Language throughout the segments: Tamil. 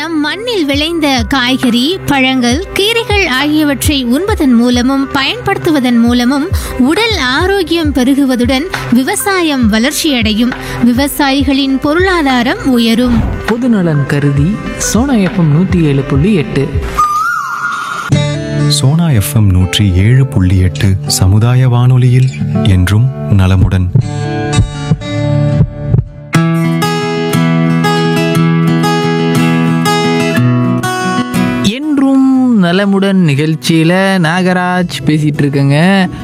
நம் மண்ணில் விளைந்த காய்கறி பழங்கள் கீரைகள் ஆகியவற்றை உண்பதன் மூலமும் பயன்படுத்துவதன் மூலமும் உடல் ஆரோக்கியம் பெருகுவதுடன் விவசாயம் வளர்ச்சியடையும் விவசாயிகளின் பொருளாதாரம் உயரும் பொதுநலன் கருதி சோனா எஃப்எம் நூற்றி ஏழு புள்ளி எட்டு சோனா எஃப்எம் நூற்றி ஏழு புள்ளி எட்டு சமுதாய வானொலியில் என்றும் நலமுடன் என்றும் நலமுடன் நிகழ்ச்சியில் நாகராஜ் பேசிகிட்டு இருக்கேங்க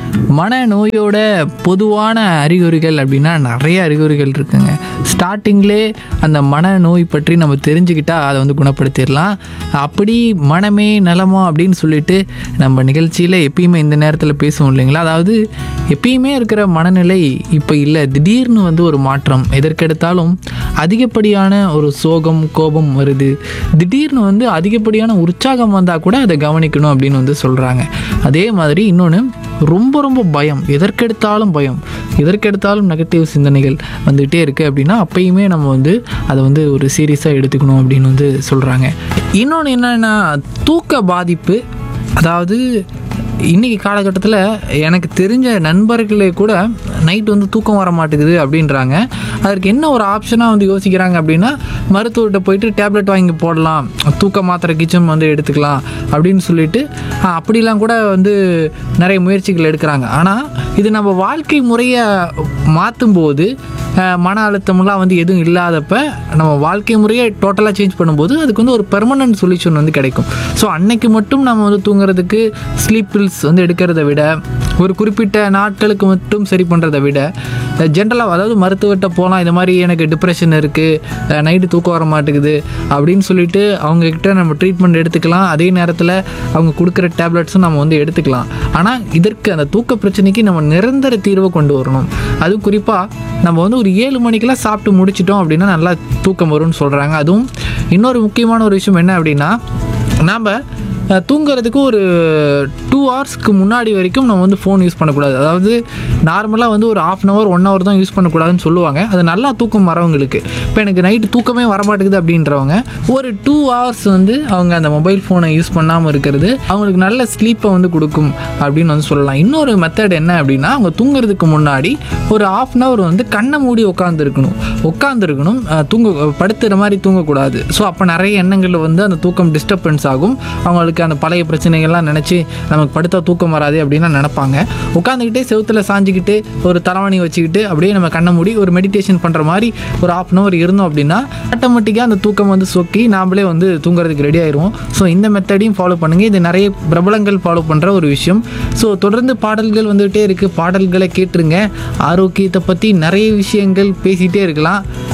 மனநோயோட பொதுவான அறிகுறிகள் அப்படின்னா நிறைய அறிகுறிகள் இருக்குங்க ஸ்டார்டிங்லே அந்த மனநோய் பற்றி நம்ம தெரிஞ்சுக்கிட்டா அதை வந்து குணப்படுத்திடலாம் அப்படி மனமே நலமா அப்படின்னு சொல்லிட்டு நம்ம நிகழ்ச்சியில் எப்பயுமே இந்த நேரத்தில் பேசுவோம் இல்லைங்களா அதாவது எப்பயுமே இருக்கிற மனநிலை இப்போ இல்லை திடீர்னு வந்து ஒரு மாற்றம் எதற்கெடுத்தாலும் அதிகப்படியான ஒரு சோகம் கோபம் வருது திடீர்னு வந்து அதிகப்படியான உற்சாகம் வந்தால் கூட அதை கவனிக்கணும் அப்படின்னு வந்து சொல்கிறாங்க அதே மாதிரி இன்னொன்று ரொம்ப ரொம்ப பயம் எதற்கெடுத்தாலும் பயம் எதற்கெடுத்தாலும் நெகட்டிவ் சிந்தனைகள் வந்துகிட்டே இருக்குது அப்படின்னா அப்பயுமே நம்ம வந்து அதை வந்து ஒரு சீரியஸாக எடுத்துக்கணும் அப்படின்னு வந்து சொல்கிறாங்க இன்னொன்று என்னென்னா தூக்க பாதிப்பு அதாவது இன்றைக்கி காலகட்டத்தில் எனக்கு தெரிஞ்ச நண்பர்களே கூட நைட் வந்து தூக்கம் வர மாட்டேங்குது அப்படின்றாங்க அதற்கு என்ன ஒரு ஆப்ஷனாக வந்து யோசிக்கிறாங்க அப்படின்னா மருத்துவர்கிட்ட போயிட்டு டேப்லெட் வாங்கி போடலாம் தூக்க மாத்திரை கிச்சன் வந்து எடுத்துக்கலாம் அப்படின்னு சொல்லிட்டு ஆ, அப்படிலாம் கூட வந்து நிறைய முயற்சிகள் எடுக்கிறாங்க ஆனால் இது நம்ம வாழ்க்கை முறையை மாற்றும் போது அஹ், மன அழுத்தம்லாம் வந்து எதுவும் இல்லாதப்ப நம்ம வாழ்க்கை முறையை டோட்டலாக சேஞ்ச் பண்ணும்போது அதுக்கு வந்து ஒரு பெர்மனன்ட் சொல்யூஷன் வந்து கிடைக்கும் ஸோ அன்னைக்கு மட்டும் நம்ம வந்து தூங்குறதுக்கு ஸ்லீப் பில்ஸ் வந்து எடுக்கிறத விட ஒரு குறிப்பிட்ட நாட்களுக்கு மட்டும் சரி பண்ணுறதை விட ஜென்ரலாக அதாவது மருத்துவர்கிட்ட போகலாம் இந்த மாதிரி எனக்கு டிப்ரெஷன் இருக்குது நைட்டு தூக்கம் வர மாட்டேங்குது அப்படின்னு சொல்லிட்டு அவங்கக்கிட்ட நம்ம ட்ரீட்மெண்ட் எடுத்துக்கலாம் அதே நேரத்தில் அவங்க கொடுக்குற டேப்லெட்ஸும் நம்ம வந்து எடுத்துக்கலாம் ஆனால் இதற்கு அந்த தூக்க பிரச்சனைக்கு நம்ம நிரந்தர தீர்வை கொண்டு வரணும் அது குறிப்பாக நம்ம வந்து ஒரு ஏழு மணிக்கெல்லாம் சாப்பிட்டு முடிச்சிட்டோம் அப்படின்னா நல்லா தூக்கம் வரும்னு சொல்கிறாங்க அதுவும் இன்னொரு முக்கியமான ஒரு விஷயம் என்ன அப்படின்னா நாம் அஹ், தூங்குறதுக்கு ஒரு டூ ஹவர்ஸ்க்கு முன்னாடி வரைக்கும் நம்ம வந்து ஃபோன் யூஸ் பண்ணக்கூடாது அதாவது நார்மலாக வந்து ஒரு half an hour one hour தான் யூஸ் பண்ணக்கூடாதுன்னு சொல்லுவாங்க அது நல்லா தூக்கம் வரவங்களுக்கு இப்போ எனக்கு நைட்டு தூக்கமே வரமாட்டேங்குது அப்படின்றவங்க ஒரு டூ ஹவர்ஸ் வந்து அவங்க அந்த மொபைல் ஃபோனை யூஸ் பண்ணாமல் இருக்கிறது அவங்களுக்கு நல்ல ஸ்லீப்பை வந்து கொடுக்கும் அப்படின்னு வந்து சொல்லலாம் இன்னொரு மெத்தட் என்ன அப்படின்னா அவங்க தூங்குறதுக்கு முன்னாடி ஒரு ஆஃப் அன் ஹவர் வந்து கண்ணை மூடி உட்காந்துருக்கணும் உட்காந்துருக்கணும் தூங்க படுத்துற மாதிரி தூங்கக்கூடாது ஸோ அப்போ நிறைய எண்ணங்கள் வந்து அந்த தூக்கம் டிஸ்டர்பன்ஸ் ஆகும் அவங்களுக்கு அந்த பழைய பிரச்சனைகள்லாம் நினச்சி நமக்கு படுத்தா தூக்கம் வராது அப்படின்னு நினைப்பாங்க உட்காந்துக்கிட்டே செவுத்துல சாஞ்சிக்கிட்டு ஒரு தலைவணி வச்சுக்கிட்டு அப்படியே நம்ம கண்ணை மூடி ஒரு மெடிடேஷன் பண்ணுற மாதிரி ஒரு ஆஃப் அன் ஹவர் இருந்தோம் அப்படின்னா ஆட்டோமேட்டிக்காக அந்த தூக்கம் வந்து சொக்கி நாமளே வந்து தூங்குறதுக்கு ரெடி ஆயிடுவோம் ஸோ இந்த மெத்தடையும் ஃபாலோ பண்ணுங்க இது நிறைய பிரபலங்கள் ஃபாலோ பண்ணுற ஒரு விஷயம் ஸோ தொடர்ந்து பாடல்கள் வந்துகிட்டே இருக்குது பாடல்களை கேட்டுருங்க ஆரோக்கியத்தை பற்றி நிறைய விஷயங்கள் பேசிகிட்டே இருக்கலாம்